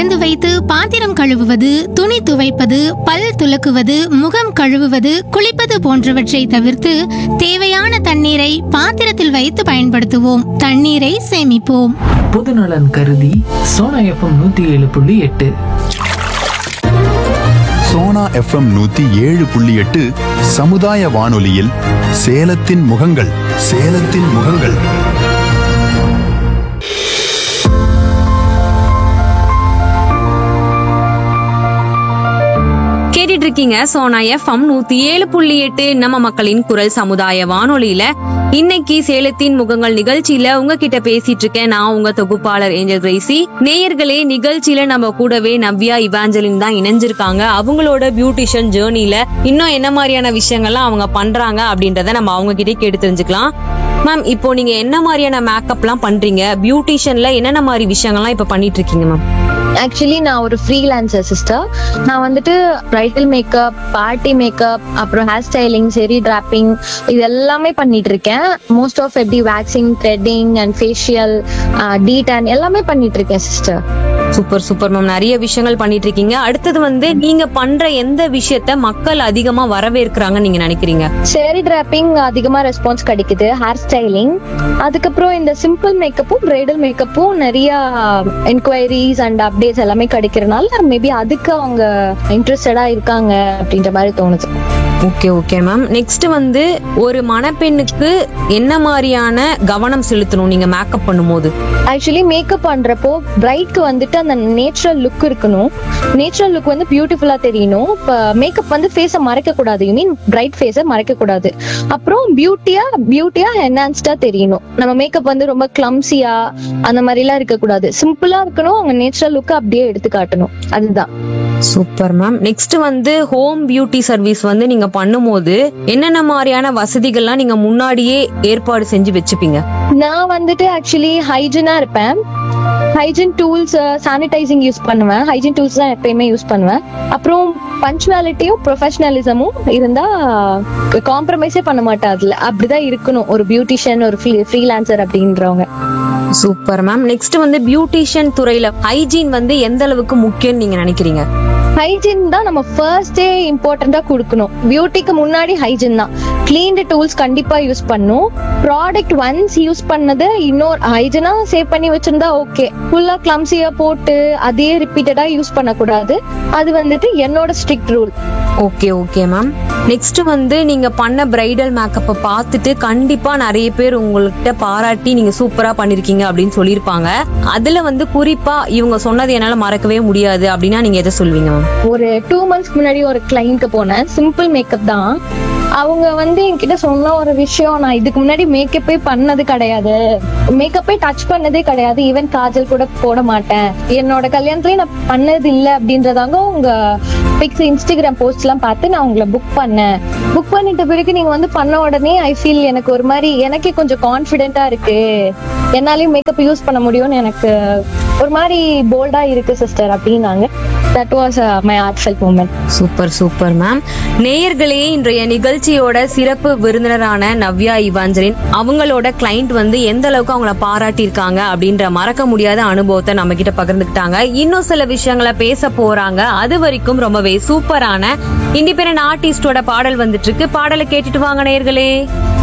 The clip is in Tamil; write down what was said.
திறந்து வைத்து பாத்திரம் கழுவுவது துணி துவைப்பது பல் துலக்குவது முகம் கழுவுவது குளிப்பது போன்றவற்றை தவிர்த்து தேவையான தண்ணீரை பாத்திரத்தில் வைத்து பயன்படுத்துவோம் தண்ணீரை சேமிப்போம் பொதுநலன் கருதி சோனா எஃப்எம் நூத்தி ஏழு புள்ளி எட்டு சோனா எஃப்எம் நூத்தி ஏழு புள்ளி எட்டு சமுதாய வானொலியில் சேலத்தின் முகங்கள் சேலத்தின் முகங்கள் கேட்டுட்டு இருக்கீங்க சோனா எஃப்எம் நூத்தி ஏழு புள்ளி எட்டு நம்ம மக்களின் குரல் சமுதாய வானொலியில இன்னைக்கு சேலத்தின் முகங்கள் நிகழ்ச்சியில உங்ககிட்ட பேசிட்டு இருக்கேன் நான் உங்க தொகுப்பாளர் ஏஞ்சல் கிரேசி நேயர்களே நிகழ்ச்சியில நம்ம கூடவே நவ்யா இவாஞ்சலின் தான் இணைஞ்சிருக்காங்க அவங்களோட பியூட்டிஷியன் ஜேர்னில இன்னும் என்ன மாதிரியான விஷயங்கள்லாம் அவங்க பண்றாங்க அப்படின்றத நம்ம அவங்க கிட்டே கேட்டு தெரிஞ்சுக்கலாம் மேம் இப்போ நீங்க என்ன மாதிரியான மேக்கப்லாம் பண்றீங்க பியூட்டிஷியன்ல என்னென்ன மாதிரி விஷயங்கள்லாம் இப்ப பண்ணிட்டு இருக்கீங்க மேம் ஆக்சுவலி நான் ஒரு ஃப்ரீலான்சர் சிஸ்டர் நான் வந்துட்டு பிரைடல் மேக்கப் பார்ட்டி மேக்கப் அப்புறம் ஹேர் ஸ்டைலிங் சரி டிராப்பிங் இது எல்லாமே பண்ணிட்டு இருக்கேன் மோஸ்ட் ஆஃப் எப்படி waxing threading and facial detan எல்லாமே பண்ணிட்டு இருக்கேன் சிஸ்டர் சூப்பர் சூப்பர் மேம் நிறைய விஷயங்கள் பண்ணிட்டு இருக்கீங்க அடுத்தது வந்து நீங்க பண்ற எந்த விஷயத்த மக்கள் அதிகமா வரவேற்கிறாங்கன்னு நீங்க நினைக்கிறீங்க சேரி டிராப்பிங் அதிகமா ரெஸ்பான்ஸ் கிடைக்குது ஹேர் ஸ்டைலிங் அதுக்கப்புறம் இந்த சிம்பிள் மேக்கப்பும் பிரைடல் மேக்கப்பும் நிறைய என்கொயரிஸ் அண்ட் அப்டேட்ஸ் எல்லாமே கிடைக்கிறனால மேபி அதுக்கு அவங்க இன்ட்ரெஸ்டடா இருக்காங்க அப்படின்ற மாதிரி தோணுது ஓகே ஓகே மேம் நெக்ஸ்ட் வந்து ஒரு மணப்பெண்ணுக்கு என்ன மாதிரியான கவனம் செலுத்தணும் நீங்க மேக்கப் பண்ணும்போது ஆக்சுவலி மேக்கப் பண்றப்போ பிரைட்க்கு வந்துட்டு அந்த நேச்சுரல் லுக் இருக்கணும் நேச்சுரல் லுக் வந்து பியூட்டிஃபுல்லா தெரியணும் இப்போ மேக்கப் வந்து ஃபேஸை மறைக்க கூடாது யூ மீன் பிரைட் ஃபேஸை மறைக்க கூடாது அப்புறம் பியூட்டியா பியூட்டியா என்ஹான்ஸ்டா தெரியணும் நம்ம மேக்கப் வந்து ரொம்ப கிளம்சியா அந்த மாதிரிலாம் இருக்கக்கூடாது சிம்பிளா இருக்கணும் அவங்க நேச்சுரல் லுக் அப்படியே எடுத்து காட்டணும் அதுதான் சூப்பர் மேம் நெக்ஸ்ட் வந்து ஹோம் பியூட்டி சர்வீஸ் வந்து நீங்க பண்ணும்போது என்னென்ன மாதிரியான வசதிகள்லாம் நீங்க முன்னாடியே ஏற்பாடு செஞ்சு வச்சுப்பீங்க நான் வந்துட்டு ஆக்சுவலி ஹைஜினா இருப்பேன் ஹைஜின் டூல்ஸ் சானிடைசிங் யூஸ் பண்ணுவேன் ஹைஜின் டூல்ஸ் தான் எப்பயுமே யூஸ் பண்ணுவேன் அப்புறம் பஞ்சுவாலிட்டியும் ப்ரொஃபஷனலிசமும் இருந்தா காம்ப்ரமைஸே பண்ண மாட்டேன் அதுல அப்படிதான் இருக்கணும் ஒரு பியூட்டிஷியன் ஒரு ஃப்ரீலான்சர் அப்படின்றவங்க சூப்பர் மேம் நெக்ஸ்ட் வந்து பியூட்டிஷியன் துறையில ஹைஜீன் வந்து எந்த அளவுக்கு முக்கியம்னு நீங்க நினைக்கிறீங்க ஹைஜின் தான் நம்ம ஃபர்ஸ்டே இம்பார்ட்டண்டா கொடுக்கணும் பியூட்டிக்கு முன்னாடி ஹைஜின் தான் கிளீன்டு டூல்ஸ் கண்டிப்பா யூஸ் பண்ணும் ப்ராடக்ட் ஒன்ஸ் யூஸ் பண்ணது இன்னொரு ஹைஜினா சேவ் பண்ணி வச்சிருந்தா ஓகே ஃபுல்லா கிளம்சியா போட்டு அதே ரிப்பீட்டடா யூஸ் பண்ணக்கூடாது அது வந்துட்டு என்னோட strict rule okay okay ma'am next வந்து நீங்க பண்ண பிரைடல் மேக்கப்பை பார்த்துட்டு கண்டிப்பா நிறைய பேர் உங்கள்கிட்ட பாராட்டி நீங்க சூப்பரா பண்ணிருக்கீங்க அப்படின்னு சொல்லியிருப்பாங்க அதுல வந்து குறிப்பா இவங்க சொன்னது என்னால மறக்கவே முடியாது அப்படின்னா நீங்க எதை சொல்வீங்க மேம் ஒரு டூ மந்த்ஸ்க்கு முன்னாடி ஒரு கிளைண்ட்க்கு போனேன் சிம்பிள் மேக்கப் தான் அவங்க வந்து என்கிட்ட சொன்ன ஒரு விஷயம் நான் இதுக்கு முன்னாடி மேக்கப்பே பண்ணது கிடையாது மேக்கப்பே டச் பண்ணதே கிடையாது ஈவன் காஜல் கூட போட மாட்டேன் என்னோட கல்யாணத்துலயும் நான் பண்ணது இல்ல அப்படின்றதாங்க உங்க பிக்ஸ் இன்ஸ்டாகிராம் போஸ்ட் எல்லாம் பார்த்து நான் உங்களை புக் பண்ணேன் புக் பண்ணிட்ட பிறகு நீங்க வந்து பண்ண உடனே ஐ ஃபீல் எனக்கு ஒரு மாதிரி எனக்கே கொஞ்சம் கான்பிடென்ட்டா இருக்கு என்னாலயும் மேக்கப் யூஸ் பண்ண முடியும்னு எனக்கு ஒரு மாதிரி போல்டா இருக்கு சிஸ்டர் அப்படின்னாங்க that was my heartfelt moment super super ma'am நேயர்களே இன்றைய நிகழ்ச்சியோட சிறப்பு விருந்தினரான நவ்யா இவாஞ்சலின் அவங்களோட கிளைண்ட் வந்து எந்த அளவுக்கு அவங்கள பாராட்டியிருக்காங்க அப்படின்ற மறக்க முடியாத அனுபவத்தை நம்ம கிட்ட பகிர்ந்துக்கிட்டாங்க இன்னும் சில விஷயங்களை பேச போறாங்க அது வரைக்கும் ரொம்பவே சூப்பரான இண்டிபெண்டன்ட் ஆர்டிஸ்டோட பாடல் வந்துட்டு இருக்கு பாடலை கேட்டுட்டு வாங்க நேயர்களே